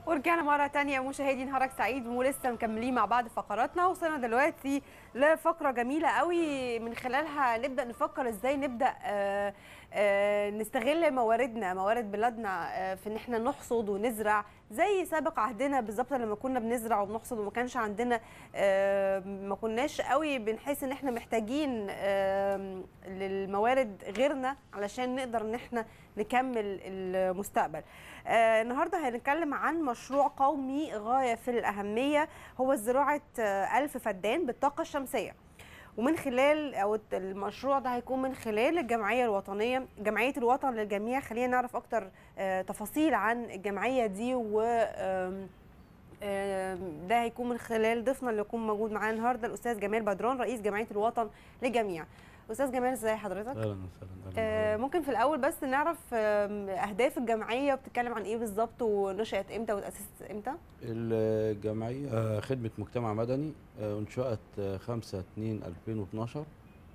ورجعنا مرة تانية مشاهدي نهارك سعيد ولسه مكملين مع بعض فقراتنا وصلنا دلوقتي لفقرة جميلة قوي من خلالها نبدأ نفكر ازاي نبدأ آه، آه، نستغل مواردنا موارد بلادنا آه، في ان احنا نحصد ونزرع زي سابق عهدنا بالظبط لما كنا بنزرع وبنحصد وما كانش عندنا آه، ما كناش قوي بنحس ان احنا محتاجين آه، للموارد غيرنا علشان نقدر ان احنا نكمل المستقبل آه، النهارده هنتكلم عن مشروع قومي غايه في الاهميه هو زراعه آه، ألف فدان بالطاقه الشمسيه ومن خلال او المشروع ده هيكون من خلال الجمعيه الوطنيه جمعيه الوطن للجميع خلينا نعرف اكتر آه، تفاصيل عن الجمعيه دي و آم، آم، ده هيكون من خلال ضيفنا اللي يكون موجود معانا النهارده الاستاذ جمال بدران رئيس جمعيه الوطن للجميع استاذ جمال ازي حضرتك اهلا وسهلا آه، أهلاً. ممكن في الاول بس نعرف آم، اهداف الجمعيه وبتتكلم عن ايه بالظبط ونشات امتى وتاسست امتى الجمعيه آه، خدمه مجتمع مدني آه، انشات آه، 5 2 2012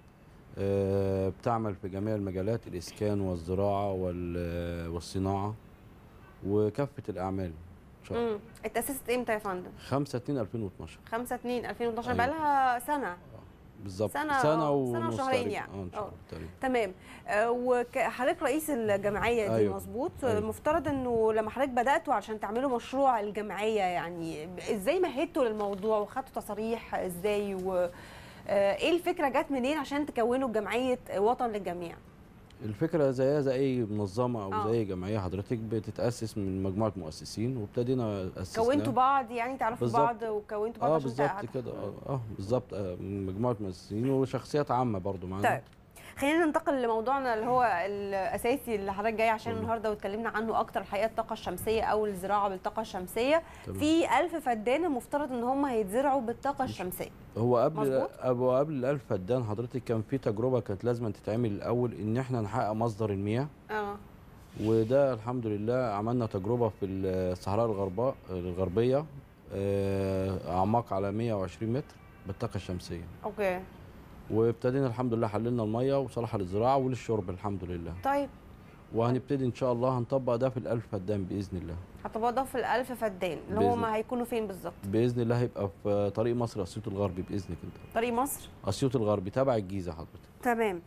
آه، بتعمل في جميع المجالات الاسكان والزراعه وال- والصناعه وكافه الاعمال ان شاء الله امم اتاسست امتى يا فندم 5 2 2012ر 5 2 2012 أيوة. بقى لها سنه بالظبط سنة- سنه آه، ونص سنة وشهرين تقريباً. يعني. اه ان شاء آه. الله تقريبا تمام آه، وحضرتك رئيس الجمعيه دي أيوة. مظبوط أيوة. المفترض انه لما حضرتك بداتوا عشان تعملوا مشروع الجمعيه يعني ازاي مهدتوا للموضوع وخدتوا تصاريح ازاي و آه، ايه الفكره جت منين عشان تكونوا جمعيه وطن للجميع الفكره زيها زي اي منظمه او آه. زي جمعيه حضرتك بتتاسس من مجموعه مؤسسين وابتدينا اسسنا كونتوا بعض يعني تعرفوا بالظبط. بعض وكونتوا بعض اه عشان بالظبط تع- كده اه اه بالظبط آه من مجموعه مؤسسين وشخصيات عامه برضو معانا طيب خلينا ننتقل لموضوعنا اللي هو الاساسي اللي حضرتك جاي عشان تمام. النهارده واتكلمنا عنه اكتر الحقيقه الطاقه الشمسيه او الزراعه بالطاقه الشمسيه تمام. في ألف فدان المفترض ان هم هيتزرعوا بالطاقه الشمسيه هو قبل مظبوط. أبو قبل الألف فدان حضرتك كان في تجربه كانت لازم تتعمل الاول ان احنا نحقق مصدر المياه اه وده الحمد لله عملنا تجربه في الصحراء الغرباء الغربيه آه، اعماق على 120 متر بالطاقه الشمسيه اوكي وابتدينا الحمد لله حللنا الميه وصلحها للزراعه وللشرب الحمد لله طيب وهنبتدي ان شاء الله هنطبق ده في الألف فدان باذن الله هتبقى في الألف فدان اللي بإذن هم هيكونوا فين بالظبط باذن الله هيبقى في طريق مصر اسيوط الغربي باذنك انت طريق مصر اسيوط الغربي تبع الجيزه حضرتك تمام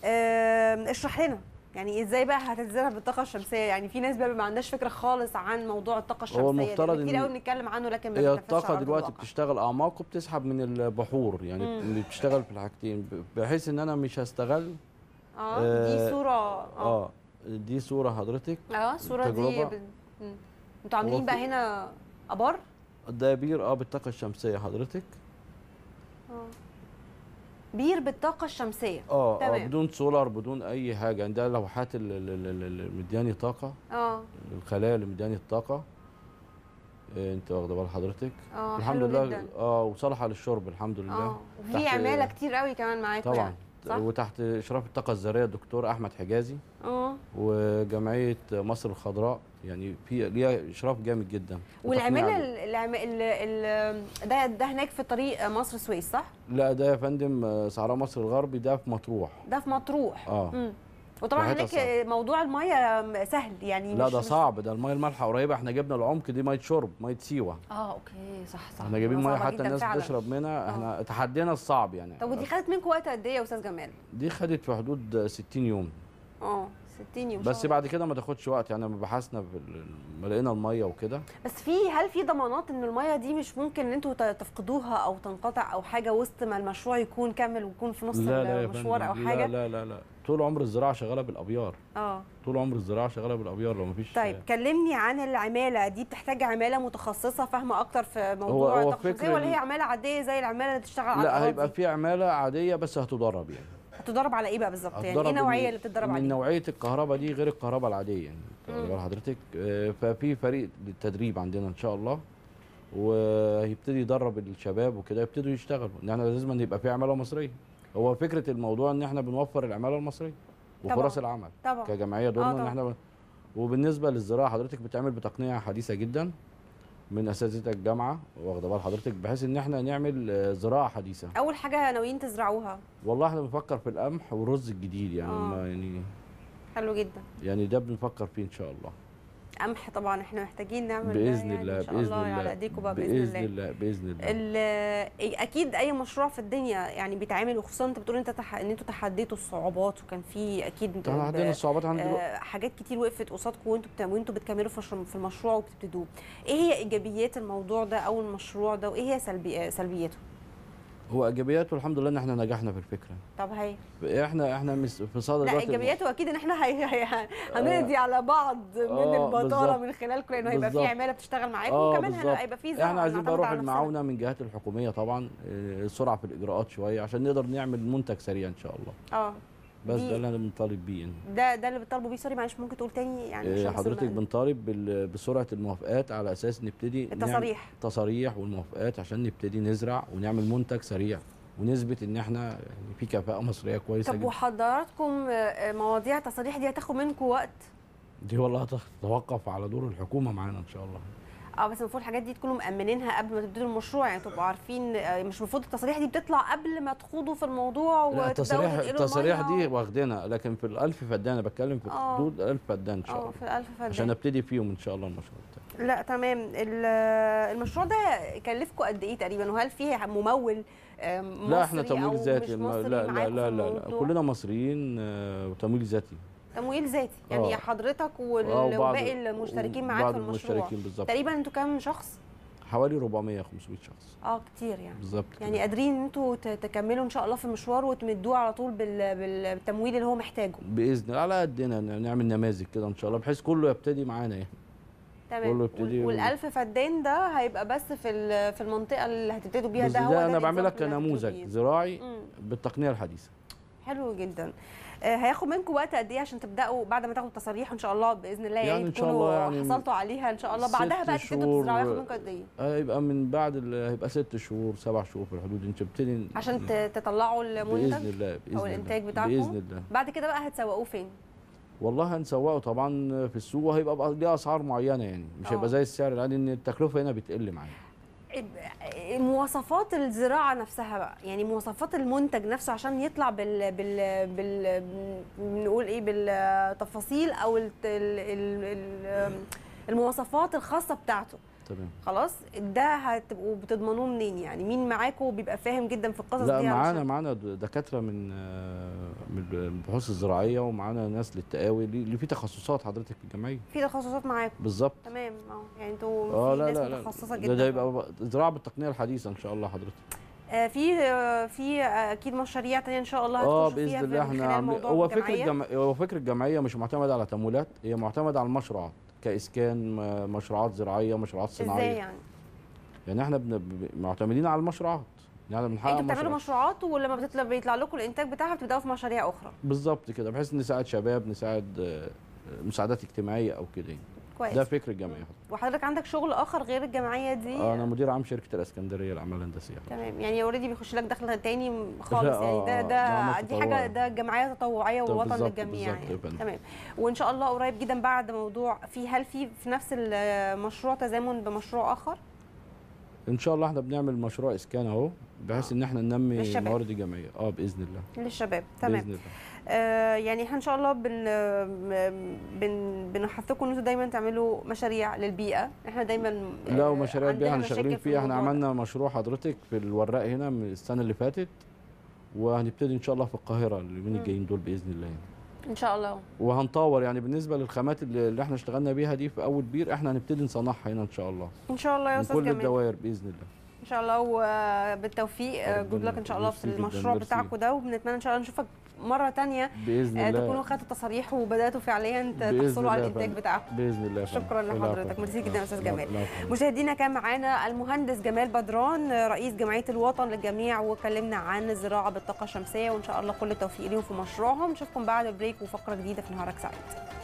آه، اشرح لنا يعني ازاي بقى هتتزرع بالطاقه الشمسيه يعني في ناس بقى ما عندهاش فكره خالص عن موضوع الطاقه الشمسيه المفترض لأن كتير إن قوي بنتكلم عنه لكن ما هي بننفذش على الطاقه أرض دلوقتي الواقع. بتشتغل اعماق وبتسحب من البحور يعني مم. اللي بتشتغل في الحاجتين ب- بحيث ان انا مش هستغل اه دي آه، صوره اه اه دي صوره حضرتك اه الصوره دي تجربة. ب... مم. انتوا عاملين هو بقى في- هنا ابار ده بير اه بالطاقه الشمسيه حضرتك اه بير بالطاقه الشمسيه اه, آه تمام. بدون سولار بدون اي حاجه يعني ده لوحات ال- ال- ال- ال- اللي مدياني طاقه اه الخلايا اللي مدياني الطاقه آه انت واخده بال حضرتك اه الحمد حلو لله جدا. اه وصالحه للشرب الحمد لله اه وفي تحت- عماله كتير قوي كمان معاكم طبعا يعني. صح؟ وتحت اشراف الطاقه الذريه الدكتور احمد حجازي اه وجمعيه مصر الخضراء يعني في ليها اشراف جامد جدا والعماله وتقنية ال- العم... ال... ال... ده ده هناك في طريق مصر السويس صح؟ لا ده يا فندم آه، صحراء مصر الغربي ده في مطروح ده في مطروح اه مم. وطبعا ريحتها هناك موضوع الميه سهل يعني لا مش ده مش- صعب ده الميه المالحه قريبه احنا جبنا العمق دي ميه شرب ميه سيوه اه اوكي صح صح احنا جايبين ميه صعبة حتى جداً الناس فعلاً. بتشرب منها احنا تحدينا الصعب يعني طب ودي خدت منكم وقت قد ايه يا استاذ جمال؟ دي خدت في حدود 60 يوم اه 60 يوم بس شهر. بعد كده ما تاخدش وقت يعني لما بحثنا في ال- لما لقينا الميه وكده بس في هل في ضمانات ان الميه دي مش ممكن ان انتوا ت- تفقدوها او تنقطع او حاجه وسط ما المشروع يكون كامل ويكون في نص لا لا يا المشوار فندم، او حاجه؟ لا لا لا لا طول عمر الزراعه شغاله بالابيار اه طول عمر الزراعه شغاله بالابيار لو مفيش طيب كلمني عن العماله دي بتحتاج عماله متخصصه فاهمه اكتر في موضوع هو الطاقه الشمسيه فكر ولا ال- هي عماله عاديه زي العماله اللي بتشتغل على لا الأراضي؟ هيبقى في عماله عاديه بس هتدرب يعني هتدرب على ايه بقى بالظبط يعني ايه هتدرب النوعيه من- اللي بتتدرب من عليها نوعيه الكهرباء دي غير الكهرباء العاديه يعني مم. واخد بال حضرتك آه، ففي فريق للتدريب عندنا ان شاء الله وهيبتدي يدرب الشباب وكده يبتدوا يشتغلوا ان احنا لازم أن يبقى في عماله مصريه هو فكره الموضوع ان احنا بنوفر العماله المصريه وفرص طبعاً. العمل طبعا كجمعيه دورنا ان طبعاً. احنا ب- وبالنسبه للزراعه حضرتك بتعمل بتقنيه حديثه جدا من اساتذه الجامعه واخده بال حضرتك بحيث ان احنا نعمل آه، زراعه حديثه اول حاجه ناويين تزرعوها والله احنا بنفكر في القمح والرز الجديد يعني آه. ما يعني حلو جدا يعني ده بنفكر فيه ان شاء الله قمح طبعا احنا محتاجين نعمل ده باذن يعني الله ان شاء باذن الله الله على ايديكم بقى باذن, باذن الله الله باذن الله ال- اكيد اي مشروع في الدنيا يعني بيتعمل وخصوصا انت بتقول انت تح... ان انتوا تحديتوا الصعوبات وكان في اكيد احنا عندنا الصعوبات عندنا دلوقتي آه، حاجات كتير وقفت قصادكم وانتوا بت... وانتوا بتكملوا في الش- في المشروع وبتبتدوه ايه هي ايجابيات الموضوع ده او المشروع ده وايه هي سلبي... آه، سلبياته هو ايجابياته الحمد لله ان احنا نجحنا في الفكره طب هي احنا احنا مس- في صدد لا دلوقتي ايجابياته اكيد ان احنا هي... هي... هنقضي على بعض من آه، البطاله بالظبط. من خلالكم لانه هيبقى في بالظبط. عماله بتشتغل معاكم اه وكمان بالظبط. هيبقى في زرع احنا عايزين نعتمد نروح على نفسنا. المعاونه من الجهات الحكوميه طبعا آه، سرعه في الاجراءات شويه عشان نقدر نعمل منتج سريع ان شاء الله اه بس دي- ده اللي انا بنطالب بيه يعني. ده ده اللي بتطالبوا بيه سوري معلش ممكن تقول تاني يعني آه، عشان حضرتك وصلنا- بنطالب بال- بسرعه الموافقات على اساس نبتدي نعمل التصاريح تصاريح والموافقات عشان نبتدي نزرع ونعمل منتج سريع ونثبت ان احنا يعني في كفاءه مصريه كويسه طب جدا وحضراتكم آه، مواضيع التصاريح دي هتاخد منكم وقت دي والله هتتوقف على دور الحكومه معانا ان شاء الله اه بس المفروض الحاجات دي تكونوا مأمنينها قبل ما تبتدوا المشروع يعني تبقوا عارفين آه، مش المفروض التصاريح دي بتطلع قبل ما تخوضوا في الموضوع لا وتبداوا التصاريح تنقلوا التصاريح المية دي و- واخدينها لكن في الألف فدان انا بتكلم في آه. حدود 1000 فدان ان شاء اه الله في الألف فدان عشان ابتدي فيهم ان شاء الله المشروع بتاعي لا تمام ال- المشروع ده كلفكم قد ايه تقريبا وهل فيه ممول آه، مصري لا احنا تمويل أو ذاتي مش الم- مصري لا لا معاكم لا في لا, لا. الموضوع؟ كلنا مصريين آه، وتمويل ذاتي تمويل ذاتي يعني آه. حضرتك وال- آه، وبعض- وباقي المشتركين معاك بعض في المشروع المشتركين بالظبط تقريبا انتوا كام شخص؟ حوالي 400 500 شخص اه كتير يعني بالظبط يعني كده. قادرين ان انتوا ت- تكملوا ان شاء الله في المشوار وتمدوه على طول بال- بال- بالتمويل اللي هو محتاجه باذن الله على قدنا ن- نعمل نماذج كده ان شاء الله بحيث كله يبتدي معانا يعني تمام كله يبتدي وال- و- والألف فدان ده هيبقى بس في ال- في المنطقه اللي هتبتدوا بيها بس ده هو ده انا النظام بعملها اللي هتبتدوا كنموذج بيه. زراعي مم. بالتقنيه الحديثه حلو جدا آه، هياخد منكم وقت قد ايه عشان تبداوا بعد ما تاخدوا التصاريح ان شاء الله باذن الله يعني, يعني إن شاء تكونوا الله يعني حصلتوا عليها ان شاء الله ست بعدها بقى تبتدوا شهور تزرعوا ياخد منكم قد ايه هيبقى من بعد ال- هيبقى ست شهور سبع شهور في الحدود انت بتبتدي عشان ت- تطلعوا باذن المنتج الله باذن او الانتاج الله. بتاعكم باذن الله بعد كده بقى هتسوقوه فين والله هنسوقه طبعا في السوق وهيبقى بقى ليه اسعار معينه يعني مش آه. هيبقى زي السعر العادي ان التكلفه هنا بتقل معايا مواصفات الزراعه نفسها بقى يعني مواصفات المنتج نفسه عشان يطلع بال بال بال بنقول ايه بالتفاصيل او ال ال ال المواصفات الخاصه بتاعته تمام خلاص ده هتبقوا بتضمنوه منين يعني مين معاكم بيبقى فاهم جدا في القصص لا دي معانا علشان- معانا د- دكاتره من آه، من البحوث الزراعيه ومعانا ناس للتقاوي اللي اللي في تخصصات حضرتك في الجمعيه في تخصصات معاكم بالظبط تمام اه يعني انتوا اه في لا ناس لا لا متخصصه ده, جدا ده يبقى بقى زراعه بالتقنيه الحديثه ان شاء الله حضرتك آه في آه في آه اكيد مشاريع تانية ان شاء الله اه هتخشوا فيها باذن في الله من احنا خلال عاملين موضوع هو فكر الجمعية. الجم... هو فكر الجمعيه مش معتمد على تمويلات هي معتمده على المشروعات كاسكان م- مشروعات زراعيه مشروعات صناعيه ازاي يعني يعني احنا بن... ب- معتمدين على المشروعات يعني بنحقق انتوا بتعملوا مشروعات. مشروعات ولما بتطلع بيطلع لكم الانتاج بتاعها بتبداوا في مشاريع اخرى بالظبط كده بحيث نساعد شباب نساعد آه، مساعدات اجتماعيه او كده يعني. كويس ده فكر الجمعيه وحضرتك عندك شغل اخر غير الجمعيه دي آه، انا مدير عام شركه الاسكندريه للاعمال الهندسيه تمام يعني اوريدي بيخش لك دخل تاني خالص لا، يعني ده آه، ده نعمة دي حاجه تطوعية. ده جمعيه تطوعيه طب والوطن بالظبط، للجميع بالظبط يا يعني فندم. تمام وان شاء الله قريب جدا بعد موضوع في هل في في نفس المشروع تزامن بمشروع اخر ان شاء الله احنا بنعمل مشروع اسكان اهو بحيث ان احنا ننمي للشباب. موارد الجمعيه اه باذن الله للشباب تمام باذن الله آه يعني احنا ان شاء الله بن بن بنحثكم ان انتوا دايما تعملوا مشاريع للبيئه احنا دايما لا آه، ومشاريع البيئه عندنا احنا شغالين مشاكل في فيها احنا الموضوع ده. عملنا مشروع حضرتك في الوراق هنا من السنه اللي فاتت وهنبتدي ان شاء الله في القاهره اليومين مم. الجايين دول باذن الله يعني. ان شاء الله وهنطور يعني بالنسبه للخامات اللي اللي احنا اشتغلنا بيها دي في اول بير احنا هنبتدي نصنعها هنا ان شاء الله ان شاء الله يا من استاذ كل جمال الدوائر باذن الله ان شاء الله وبالتوفيق ربنا جود لك ان شاء الله في ميرسي جداً، المشروع ميرسي. بتاعكم ده وبنتمنى ان شاء الله نشوفك مره تانية باذن آه، الله تكونوا خدتوا تصاريح وبداتوا فعليا بإذن تحصلوا على الله يا الانتاج فندم. بتاعكم باذن الله يا فندم. شكراً العفو. لحضرتك. ميرسي جداً يا أستاذ لا- جمال. لا فندم. مشاهدينا كان معانا المهندس جمال بدران رئيس جمعيه الوطن للجميع وكلمنا عن الزراعه بالطاقه الشمسيه وان شاء الله كل التوفيق ليهم في مشروعهم نشوفكم بعد البريك وفقره جديده في نهارك سعيد